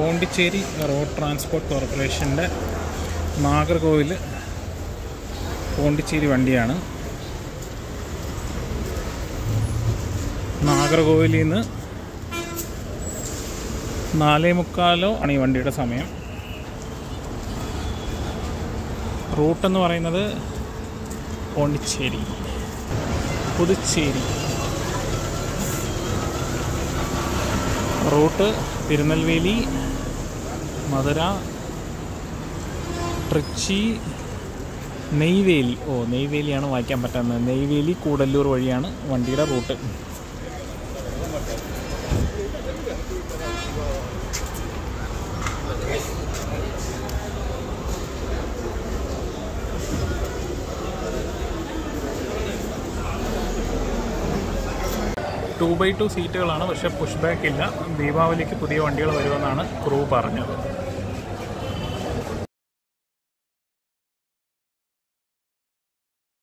Pondicherry road transport കോർപ്പറേഷൻ്റെ നാഗർകോവിൽ പോണ്ടിച്ചേരി വണ്ടിയാണ് നാഗർകോവിലിൽ നിന്ന് നാലേ മുക്കാലോ ആണ് ഈ വണ്ടിയുടെ സമയം റൂട്ടെന്ന് പറയുന്നത് പോണ്ടിച്ചേരി പുതുച്ചേരി റൂട്ട് തിരുനെൽവേലി മധുര ട്രിച്ചി നെയ്വേലി ഓ നെയ്വേലിയാണ് വായിക്കാൻ പറ്റുന്നത് നെയ്വേലി കൂടല്ലൂർ വഴിയാണ് വണ്ടിയുടെ റൂട്ട് ടു ബൈ ടു സീറ്റുകളാണ് പക്ഷേ പുഷ് ബാക്ക് ഇല്ല ദീപാവലിക്ക് പുതിയ വണ്ടികൾ വരുമെന്നാണ് ക്രൂ പറഞ്ഞത്